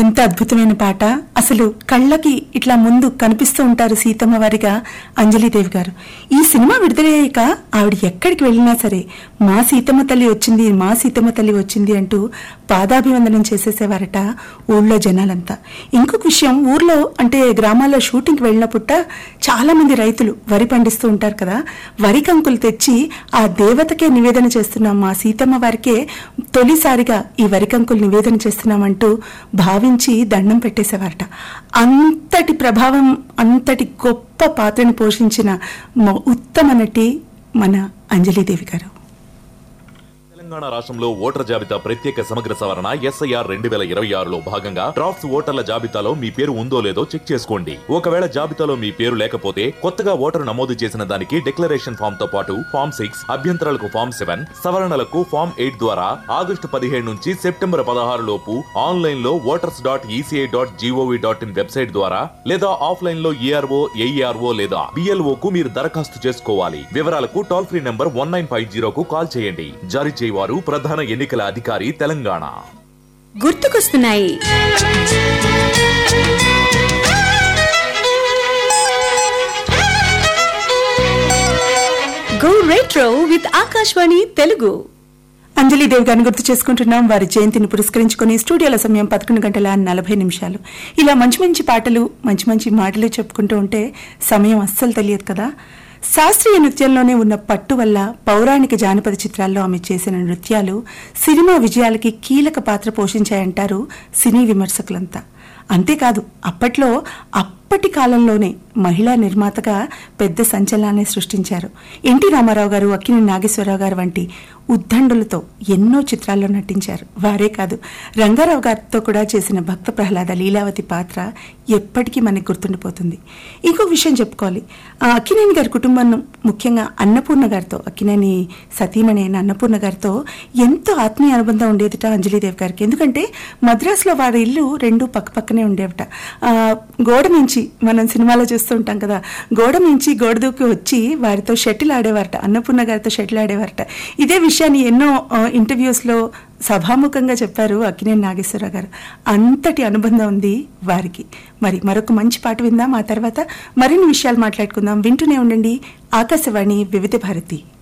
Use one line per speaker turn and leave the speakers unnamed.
ఎంత అద్భుతమైన పాట అసలు కళ్ళకి ఇట్లా ముందు కనిపిస్తూ ఉంటారు సీతమ్మ వారిగా అంజలిదేవి గారు ఈ సినిమా విడుదలయ్యాక ఆవిడ ఎక్కడికి వెళ్ళినా సరే మా సీతమ్మ తల్లి వచ్చింది మా సీతమ్మ తల్లి వచ్చింది అంటూ పాదాభివందనం చేసేసేవారట ఊళ్ళో జనాలంతా ఇంకొక విషయం ఊర్లో అంటే గ్రామాల్లో షూటింగ్కి వెళ్ళినప్పుట చాలా మంది రైతులు వరి పండిస్తూ ఉంటారు కదా వరి కంకులు తెచ్చి ఆ దేవతకే నివేదన చేస్తున్నాం మా సీతమ్మ వారికే తొలిసారిగా ఈ వరి కంకులు నివేదన చేస్తున్నామంటూ భావించి దండం పెట్టేసేవారట అంతటి ప్రభావం అంతటి గొప్ప పాత్రను పోషించిన మ- ఉత్తమ నటి మన అంజలీదేవి గారు
తెలంగాణ రాష్ట్రంలో ఓటర్ జాబితా ప్రత్యేక సమగ్ర సవరణ ఎస్ఐఆర్ రెండు వేల ఇరవై ఆరులో భాగంగా డ్రాఫ్ట్స్ ఓటర్ల జాబితాలో మీ పేరు ఉందో లేదో చెక్ చేసుకోండి ఒకవేళ జాబితాలో మీ పేరు లేకపోతే కొత్తగా ఓటరు నమోదు చేసిన దానికి డిక్లరేషన్ ఫామ్ తో పాటు ఫామ్ సిక్స్ అభ్యంతరాలకు ఫామ్ సెవెన్ సవరణలకు ఫామ్ ఎయిట్ ద్వారా ఆగస్టు పదిహేడు నుంచి సెప్టెంబర్ పదహారు లోపు ఆన్లైన్ లో voters dot ECI dot GOV dot in website ద్వారా లేదా ఆఫ్లైన్ లో ఏఆర్ఓ ఏఈఆర్ఓ లేదా బిఎల్ఓ కు మీరు దరఖాస్తు చేసుకోవాలి వివరాలకు toll free number one nine five జీరోకు కాల్ చేయండి జారీ చేయవారు ప్రధాన ఎన్నికల అధికారి తెలంగాణ
గుర్తుకొస్తున్నాయి go retro with Akashvani Telugu
Anjali Devi గారిని గుర్తు చేసుకుంటున్నాం వారి జయంతిని పురస్కరించుకుని స్టూడియోల సమయం పదకొండు గంటల నలభై నిమిషాలు ఇలా మంచి మంచి పాటలు మంచి మంచి మాటలు చెప్పుకుంటూ ఉంటే సమయం అస్సలు తెలియదు కదా శాస్త్రీయ నృత్యంలోనే ఉన్న పట్టు వల్ల పౌరాణిక జానపద చిత్రాల్లో ఆమె చేసిన నృత్యాలు సినిమా విజయాలకి కీలక పాత్ర పోషించాయంటారు సినీ విమర్శకులంతా అంతేకాదు అప్పట్లో అప్పటి కాలంలోనే మహిళా నిర్మాతగా పెద్ద సంచలనాన్ని సృష్టించారు ఎన్టీ రామారావు గారు అక్కిని నాగేశ్వరరావు గారు వంటి ఉద్దండులతో ఎన్నో చిత్రాల్లో నటించారు వారే కాదు రంగారావు గారితో కూడా చేసిన భక్త ప్రహ్లాద లీలావతి పాత్ర ఎప్పటికీ మనకి గుర్తుండిపోతుంది ఇంకో విషయం చెప్పుకోవాలి ఆ అక్కినేని గారి కుటుంబం ముఖ్యంగా అన్నపూర్ణ గారితో అక్కినేని సతీమణి అయిన అన్నపూర్ణ గారితో ఎంతో ఆత్మీయ అనుబంధం ఉండేదిట అంజలీదేవి గారికి ఎందుకంటే మద్రాసులో వారి ఇల్లు రెండు పక్క పక్కనే ఉండేవట ఆ, గోడ మించి మనం సినిమాలో చూస్తూ ఉంటాం కదా గోడ మించి గోడ దూకి వచ్చి వారితో షటిల్ ఆడేవారట అన్నపూర్ణ గారితో షటిల్ ఆడేవారట ఇదే విషయాన్ని ఎన్నో ఆ, ఇంటర్వ్యూస్లో సభాముఖంగా చెప్పారు అక్కినేని నాగేశ్వరరావు గారు అంతటి అనుబంధం ఉంది వారికి మరి మరొక మంచి పాట విందాం ఆ తర్వాత మరిన్ని విషయాలు మాట్లాడుకుందాం వింటూనే ఉండండి ఆకాశవాణి వివిధ భారతి